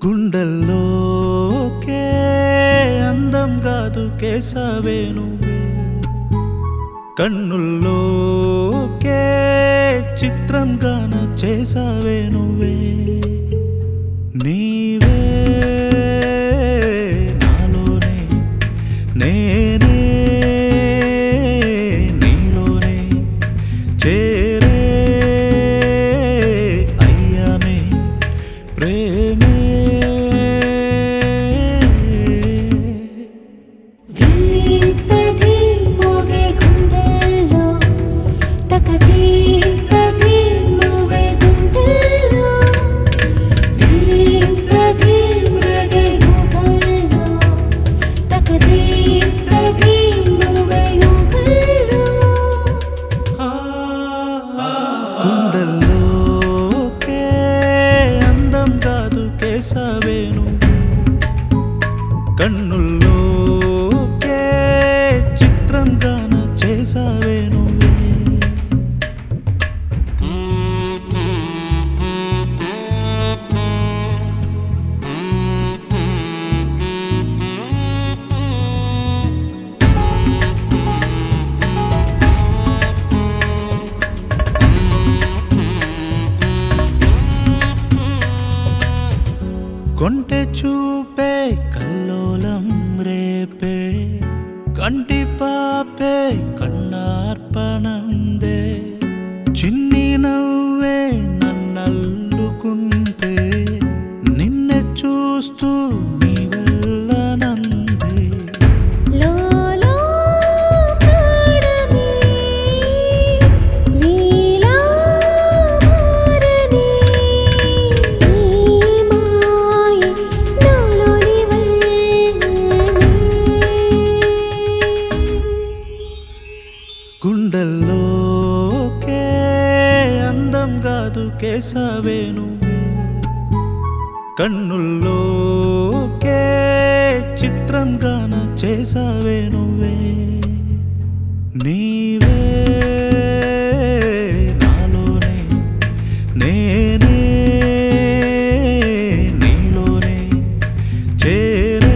గుండెల్లోకే అందం కాదు కేసవే నువ్వే కన్నుల్లోకే చిత్రంగాన చేసావే నువ్వే నీవే నాలోనే నేనే నీలోనే చేరే అయ్యామే ప్రేమే ధీంతధీ మోగే గుండెల్లో తకధీంతధీ మోగే గుండెల్లో ధీంతధీ మోగే గుండెల్లో తకధీంతధీ మోగే గుండెల్లో గుండెల్లోకే అందం కాదు కేసవే నువ్వు కన్నుల్లోకే చిత్రంగాన చేసావే నువ్వే కొంటె చూపే కల్లోలం రేపే కంటి పాపే కన్నార్పణందే చిన్ని నవ్వే నన్నల్లుకుంటే నిన్నే చూస్తూ నీ వెళ్ళనందే లోలో ప్రాణమే నీలా మారని ఈ మాయ నాలోని గుండెల్లోకే అందం కాదు కేసవే నువ్వే కన్నుల్లోకే చిత్రంగాన చేసావే నువ్వే నీవే నాలోనే నేనే నీలోనే చేరే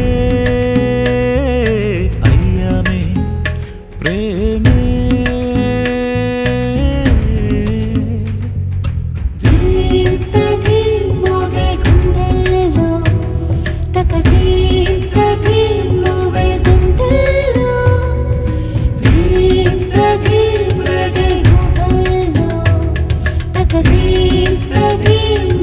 అయ్యామే ప్రేమే ధీంతధీ మోగే గుండెల్లో తకధీంతధీ మోగే గుండెల్లో ధీంతధీ మోగే గుండెల్లో తకధీంతధీ